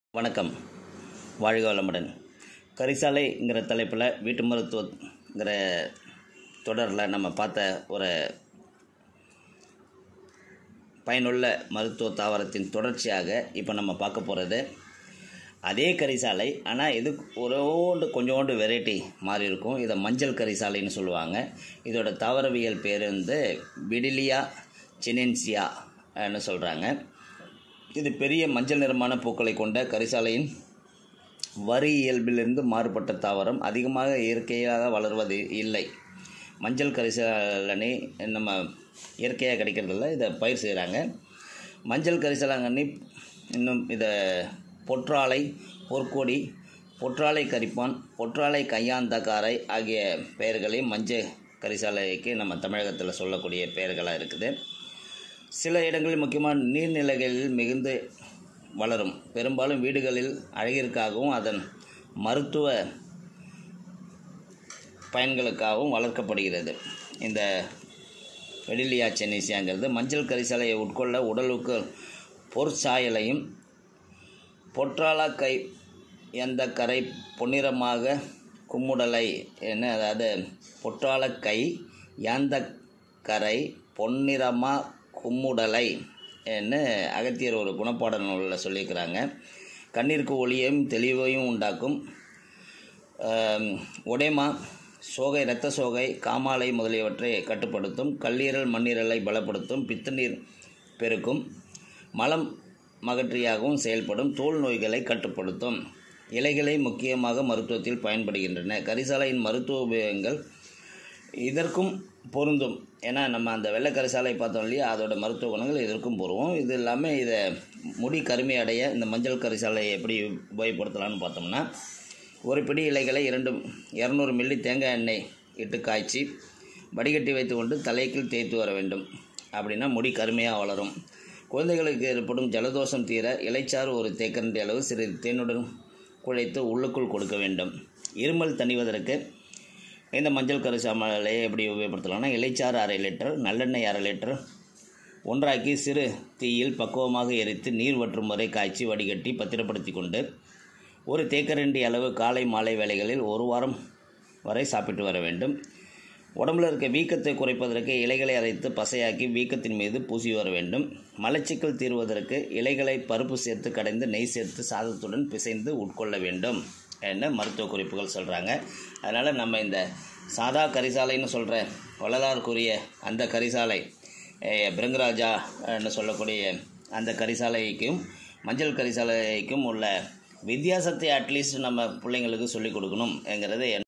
வணக்கம் வாழ்க வளமுடன் கரிசாலைங்கிற தலைப்பில் வீட்டு மருத்துவங்கிற தொடரில் நம்ம பார்த்த ஒரு பயனுள்ள மருத்துவ தாவரத்தின் தொடர்ச்சியாக இப்போ நம்ம பார்க்க போகிறது அதே கரிசாலை ஆனால் இது ஒரோண்டு கொஞ்சோண்டு வெரைட்டி மாறி இருக்கும் இதை மஞ்சள் கரிசாலைன்னு சொல்லுவாங்க இதோட தாவரவியல் பேர் வந்து விடிலியா சினென்சியான்னு சொல்கிறாங்க இது பெரிய மஞ்சள் நிறமான பூக்களை கொண்ட கரிசாலையின் வரி இயல்பிலிருந்து மாறுபட்ட தாவரம் அதிகமாக இயற்கையாக வளர்வது இல்லை மஞ்சள் கரிசலாங்கண்ணி நம்ம இயற்கையாக கிடைக்கிறதில்ல இதை பயிர் செய்கிறாங்க மஞ்சள் கரிசலாங்கண்ணி இன்னும் இதை பொற்றாழை பொற்கொடி பொற்றாழை கரிப்பான் பொற்றாழை கையாந்தக்காரை ஆகிய பெயர்களையும் மஞ்சள் கரிசாலைக்கு நம்ம தமிழகத்தில் சொல்லக்கூடிய பெயர்களாக இருக்குது சில இடங்களில் முக்கியமான நீர்நிலைகளில் மிகுந்து வளரும் பெரும்பாலும் வீடுகளில் அழகிற்காகவும் அதன் மருத்துவ பயன்களுக்காகவும் வளர்க்கப்படுகிறது இந்த வெடிலியா சென்னிசியாங்கிறது மஞ்சள் கரிசலையை உட்கொள்ள உடலுக்கு பொற்சாயலையும் பொற்றாள கை எந்த கரை பொன்னிறமாக கும்முடலை என்ன அதாவது பொற்றாள கை எந்த கரை பொன்னிறமா கும்முடலை என்ன அகத்தியர் ஒரு குணப்பாட நூலில் சொல்லியிருக்கிறாங்க கண்ணிற்கு ஒளியையும் தெளிவையும் உண்டாக்கும் ஒடேமா சோகை இரத்த சோகை காமாலை முதலியவற்றை கட்டுப்படுத்தும் கல்லீரல் மண்ணீரலை பலப்படுத்தும் பித்தநீர் பெருக்கும் மலம் மகற்றியாகவும் செயல்படும் தோல் நோய்களை கட்டுப்படுத்தும் இலைகளை முக்கியமாக மருத்துவத்தில் பயன்படுகின்றன கரிசாலையின் மருத்துவ உபயோகங்கள் இதற்கும் பொருந்தும் ஏன்னா நம்ம அந்த வெள்ளை கரிசாலை பார்த்தோம் இல்லையா அதோட மருத்துவ குணங்கள் இதற்கும் பொருவும் இது இல்லாமல் இதை முடி கருமை அடைய இந்த மஞ்சள் கரிசாலையை எப்படி உபயோகப்படுத்தலாம்னு பார்த்தோம்னா ஒரு பிடி இலைகளை இரண்டு இரநூறு மில்லி தேங்காய் எண்ணெய் இட்டு காய்ச்சி வடிகட்டி வைத்துக்கொண்டு தலைக்கில் தேய்த்து வர வேண்டும் அப்படின்னா முடி கருமையாக வளரும் குழந்தைகளுக்கு ஏற்படும் ஜலதோஷம் தீர இலைச்சாறு ஒரு தேக்கரண்டி அளவு சிறிது தேனுடன் குழைத்து உள்ளுக்குள் கொடுக்க வேண்டும் இருமல் தணிவதற்கு இந்த மஞ்சள் கரிசாமலையை எப்படி உபயோகப்படுத்தலாம்னா இலைச்சாறு அரை லிட்டர் நல்லெண்ணெய் அரை லிட்டர் ஒன்றாக்கி சிறு தீயில் பக்குவமாக எரித்து நீர் வற்றும் வரை காய்ச்சி வடிகட்டி பத்திரப்படுத்தி கொண்டு ஒரு தேக்கரண்டி அளவு காலை மாலை வேளைகளில் ஒரு வாரம் வரை சாப்பிட்டு வர வேண்டும் உடம்புல இருக்க வீக்கத்தை குறைப்பதற்கு இலைகளை அரைத்து பசையாக்கி வீக்கத்தின் மீது பூசி வர வேண்டும் மலச்சிக்கல் தீர்வதற்கு இலைகளை பருப்பு சேர்த்து கடைந்து நெய் சேர்த்து சாதத்துடன் பிசைந்து உட்கொள்ள வேண்டும் என்ன மருத்துவ குறிப்புகள் சொல்கிறாங்க அதனால் நம்ம இந்த சாதா கரிசாலைன்னு சொல்கிற வள்ளலாருக்குரிய அந்த கரிசாலை பிருங்கராஜான்னு சொல்லக்கூடிய அந்த கரிசாலைக்கும் மஞ்சள் கரிசாலைக்கும் உள்ள வித்தியாசத்தை அட்லீஸ்ட் நம்ம பிள்ளைங்களுக்கு சொல்லிக் கொடுக்கணுங்கிறது